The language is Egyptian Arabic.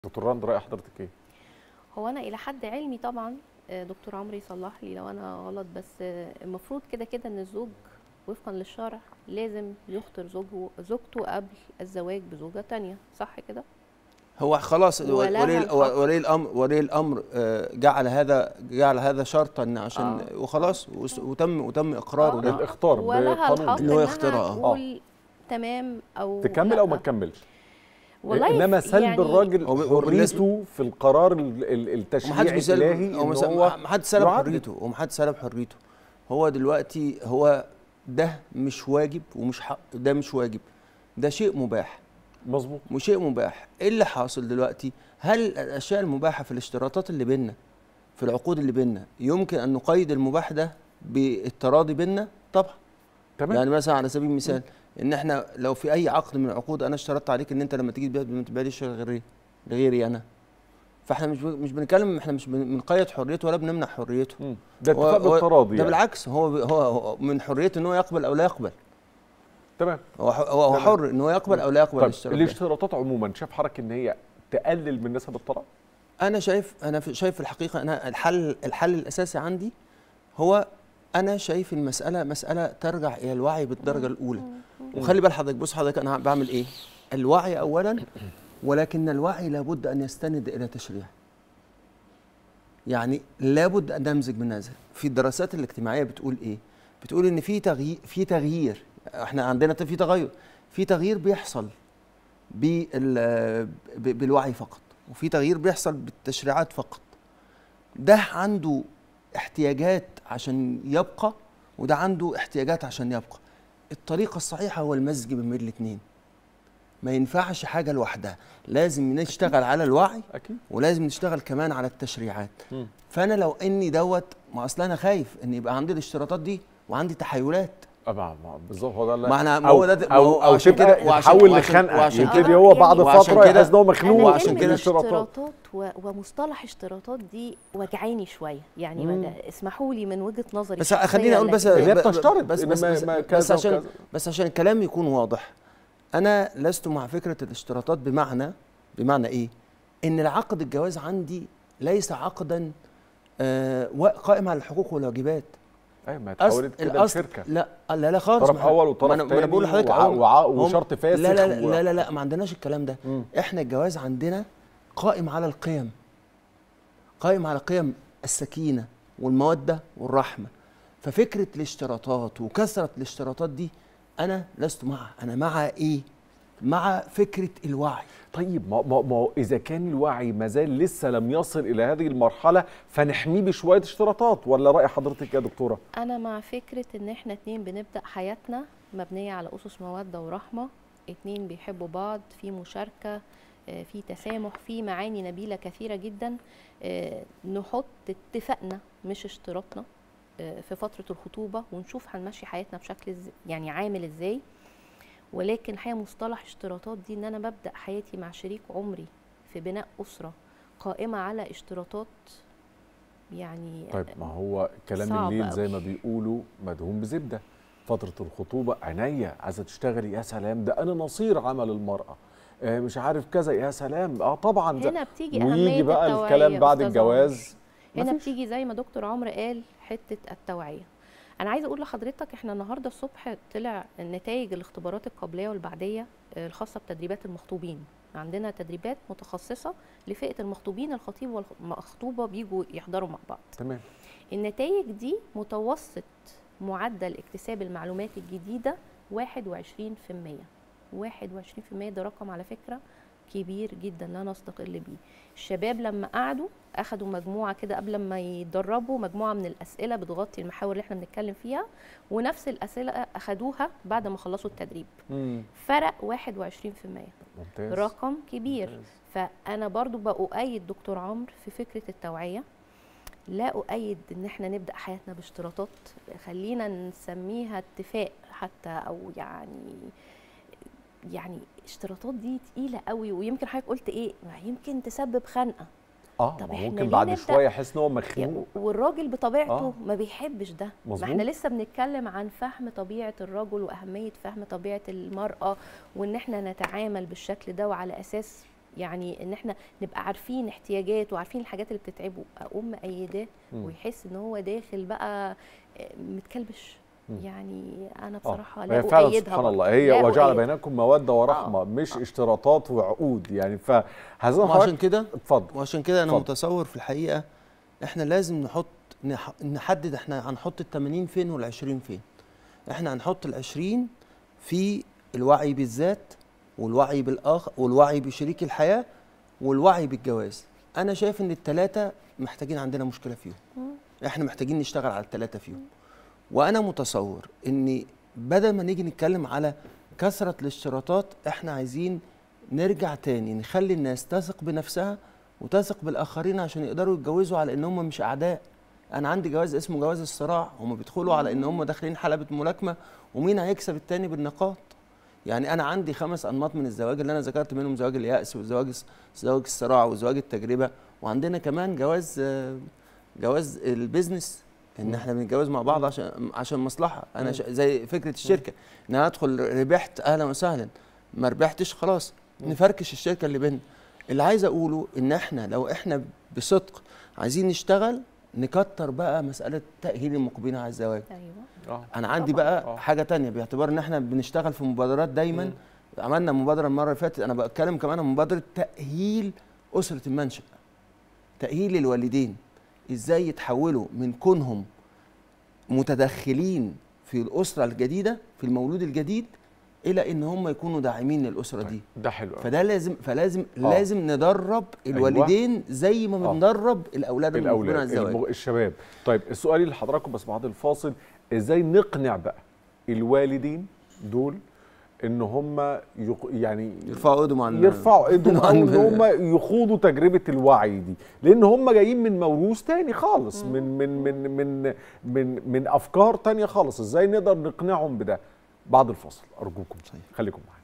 دكتور رند راي حضرتك ايه هو انا الى حد علمي طبعا آه، دكتور عمرو يصلح لي لو انا غلط بس آه، المفروض كده كده ان الزوج وفقا للشرع لازم يخطر زوجه زوجته قبل الزواج بزوجه تانية صح كده هو خلاص و- ولها ولي الحق. ولي الامر ولي الامر آه، جعل هذا جعل هذا شرطا عشان آه. وخلاص وس- وتم وتم اقراره آه. ده الاختار ولها بقانون الحق إن هو انها يختارها. آه. تقول تمام او تكمل او ما لأ. تكملش والله انما ف- سلب يعني الراجل هو- هو حريته في القرار ال- ال- ومحدش التشريعي بيسلب الالهي هو ان مس- هو محدش سلب يعدل. حريته ومحدش سلب حريته هو دلوقتي هو ده مش واجب ومش حق ده مش واجب ده شيء مباح مظبوط وشيء مباح ايه اللي حاصل دلوقتي هل الاشياء المباحه في الاشتراطات اللي بيننا في العقود اللي بيننا يمكن ان نقيد المباح ده بالتراضي بيننا طبعا تمام يعني مثلا على سبيل المثال ان احنا لو في اي عقد من العقود انا اشترطت عليك ان انت لما تيجي تبيع ما تبيعليش غيري لغيري انا فاحنا مش ب- مش بنتكلم احنا مش بن- بنقيد حريته ولا بنمنع حريته مم. ده هو- اتفاق هو- بالتراضي ده يعني. بالعكس هو ب- هو هو من حريته ان هو يقبل او لا يقبل تمام هو ح- هو هو تمام. حر ان هو يقبل او لا يقبل طيب الاشتراط ده. الاشتراطات عموما شاف حضرتك ان هي تقلل من نسب الطلاق انا شايف انا في- شايف الحقيقه انا الحل الحل الاساسي عندي هو انا شايف المساله مساله ترجع الى الوعي بالدرجه الاولى وخلي بال حضرتك بص حضرتك انا بعمل ايه الوعي اولا ولكن الوعي لابد ان يستند الى تشريع يعني لابد ان نمزج من هذا في الدراسات الاجتماعيه بتقول ايه بتقول ان في تغيير في تغيير احنا عندنا في تغير في تغيير بيحصل بال- ب- بالوعي فقط وفي تغيير بيحصل بالتشريعات فقط ده عنده احتياجات عشان يبقى وده عنده احتياجات عشان يبقى الطريقة الصحيحة هو المزج بين الاثنين ما ينفعش حاجة لوحدها لازم نشتغل على الوعي اكيد ولازم نشتغل كمان على التشريعات مم. فأنا لو إني دوت ما أصل أنا خايف إن يبقى عندي الاشتراطات دي وعندي تحيلات أه، ما- ما- بالظبط هو ده اللي- ما أنا- ما او هو ده- ما او هو او عشان تبقى كده- وعشان- يتحول وعشان- لخنقه وعشان يبتدي كده- هو بعد وعشان فتره كده- يحس ان هو مخنوق أنا وعشان كلمة كده اشتراطات اشتراطات و- ومصطلح اشتراطات دي وجعاني شويه يعني مم. ما- اسمحوا لي من وجهه نظري بس الشخصية، خليني اقول بس لكن- هي ب- ب- بتشترط بس إن بس, ما- بس, ما بس كذا عشان وكذا. بس عشان الكلام يكون واضح انا لست مع فكره الاشتراطات بمعنى بمعنى ايه ان العقد الجواز عندي ليس عقدا آه و- قائم على الحقوق والواجبات ايوه ما أصل- اتحولت كده الأصل لشركه لا لا لا خالص طرف ما إحنا- اول ما وطرف أنا- ما انا تاني بقول لحضرتك وع- هم- وع- هم- وشرط فاسخ لا لا و- لا لا لا ما عندناش الكلام ده مم. احنا الجواز عندنا قائم على القيم قائم على قيم السكينه والموده والرحمه ففكره الاشتراطات وكثره الاشتراطات دي انا لست معها انا مع ايه مع فكره الوعي طيب ما ما ما هو اذا كان الوعي ما زال لسه لم يصل الى هذه المرحله فنحميه بشويه اشتراطات ولا راي حضرتك يا دكتوره انا مع فكره ان احنا اتنين بنبدا حياتنا مبنيه على اسس موده ورحمه اتنين بيحبوا بعض في مشاركه آه، في تسامح في معاني نبيله كثيره جدا آه، نحط اتفاقنا مش اشتراطنا آه، في فتره الخطوبه ونشوف هنمشي حياتنا بشكل إز- يعني عامل ازاي ولكن الحقيقه مصطلح اشتراطات دي ان انا ببدا حياتي مع شريك عمري في بناء اسره قائمه على اشتراطات يعني طيب ما هو كلام صعب الليل زي أوي. ما بيقولوا مدهون بزبده فتره الخطوبه عينيا عايزه تشتغلي يا سلام ده انا نصير عمل المراه آه مش عارف كذا يا سلام اه طبعا ده هنا بتيجي ويجي أهمية بقى التوعية الكلام يا بعد أستاذ الجواز عمر. هنا مفيش. بتيجي زي ما دكتور عمرو قال حتة التوعية أنا عايزة أقول لحضرتك إحنا النهاردة الصبح طلع نتائج الاختبارات القبلية والبعدية آه، الخاصة بتدريبات المخطوبين عندنا تدريبات متخصصة لفئة المخطوبين الخطيب والمخطوبة بيجوا يحضروا مع بعض تمام النتائج دي متوسط معدل اكتساب المعلومات الجديدة 21% 21% ده رقم على فكرة كبير جدا لا نستقل بيه الشباب لما قعدوا اخدوا مجموعة كده قبل ما يتدربوا مجموعة من الأسئلة بتغطي المحاور اللي احنا بنتكلم فيها ونفس الأسئلة أخدوها بعد ما خلصوا التدريب مم. فرق 21% ممتاز رقم كبير ممتاز. فانا برضو بأؤيد دكتور عمرو في فكره التوعيه لا أؤيد إن إحنا نبدأ حياتنا باشتراطات خلينا نسميها اتفاق حتى أو يعني يعني اشتراطات دي تقيلة قوي ويمكن حضرتك قلت إيه ما يمكن تسبب خنقة اه طب ما إحنا ممكن ليه بعد نبدأ- شويه يحس ان هو مخنوق والراجل بطبيعته آه. ما بيحبش ده ما مظبوط. احنا لسه بنتكلم عن فهم طبيعة الرجل وأهمية فهم طبيعة المرأة وإن احنا نتعامل بالشكل ده وعلى أساس يعني ان احنا نبقى عارفين احتياجات وعارفين الحاجات اللي بتتعبه اقوم مأيداه مم. ويحس ان هو داخل بقى آه، متكلبش مم. يعني انا آه. بصراحه هي لا فعلا أؤيدها سبحان برضه. الله هي لا وجعل أؤيد. بينكم موده ورحمه آه. مش اشتراطات وعقود يعني فهذا وعشان كده اتفضل وعشان كده انا اتفضل. متصور في الحقيقه احنا لازم نحط نح- نحدد احنا هنحط ال 80 فين وال 20 فين احنا هنحط ال 20 في الوعي بالذات والوعي بالاخر والوعي بشريك الحياه والوعي بالجواز انا شايف ان الثلاثه محتاجين عندنا مشكله فيهم مم. احنا محتاجين نشتغل على الثلاثه فيهم وانا متصور ان بدل ما نيجي نتكلم على كثره الاشتراطات احنا عايزين نرجع تاني نخلي الناس تثق بنفسها وتثق بالاخرين عشان يقدروا يتجوزوا على ان هم مش اعداء انا عندي جواز اسمه جواز الصراع هم بيدخلوا على ان هم داخلين حلبة ملاكمة ومين هيكسب التاني بالنقاط يعني انا عندي خمس انماط من الزواج اللي انا ذكرت منهم زواج اليأس وزواج الس- زواج الصراع وزواج التجربة وعندنا كمان جواز آه، جواز البيزنس ان مم. احنا بنتجوز مع بعض عشان عشان مصلحة انا مم. ش... زي فكرة الشركة ان انا ادخل ربحت اهلا وسهلا ما ربحتش خلاص مم. نفركش الشركة اللي بيننا اللي عايز اقوله ان احنا لو احنا بصدق عايزين نشتغل نكتر بقى مسألة تأهيل المقبلين على الزواج ايوه اه انا عندي طبعاً. بقى آه. حاجة تانية باعتبار ان احنا بنشتغل في مبادرات دايما مم. عملنا مبادرة المرة اللي فاتت انا بتكلم كمان عن مبادرة تأهيل أسرة المنشأ تأهيل الوالدين ازاي يتحولوا من كونهم متدخلين في الأسرة الجديدة في المولود الجديد إلى إن هم يكونوا داعمين للأسرة دي ده حلو قوي فده لازم فلازم آه. لازم ندرب الوالدين زي ما آه. بندرب الاولاد المقبلين على الاولاد الزواج المغ... الشباب طيب السؤال اللي لحضراتكم بس بعد الفاصل ازاي نقنع بقى الوالدين دول ان هم يق... يعني يرفعوا ايدهم عن يرفعوا ايدهم او عن- ان هم يخوضوا تجربه الوعي دي لان هم جايين من موروث تاني خالص من من من من من من افكار تانية خالص ازاي نقدر نقنعهم بده بعد الفاصل ارجوكم صحيح. خليكم معايا